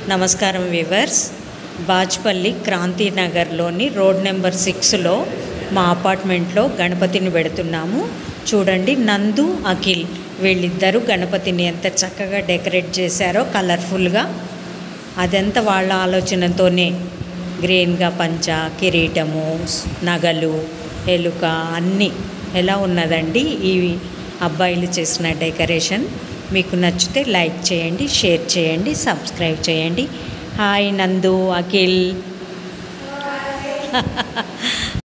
నమస్కారం వివర్స్ బాజ్పల్లి క్రాంతి నగర్లోని road number సిక్స్లో మా అపార్ట్మెంట్లో గణపతిని పెడుతున్నాము చూడండి నందు అఖిల్ వీళ్ళిద్దరూ గణపతిని ఎంత చక్కగా డెకరేట్ చేశారో కలర్ఫుల్గా అదంతా వాళ్ళ ఆలోచనతోనే గ్రీన్గా పంచ కిరీటము నగలు ఎలుక అన్నీ ఎలా ఉన్నదండి ఈ అబ్బాయిలు చేసిన డెకరేషన్ మీకు నచ్చితే లైక్ చేయండి షేర్ చేయండి సబ్స్క్రైబ్ చేయండి హాయ్ నందు అఖిల్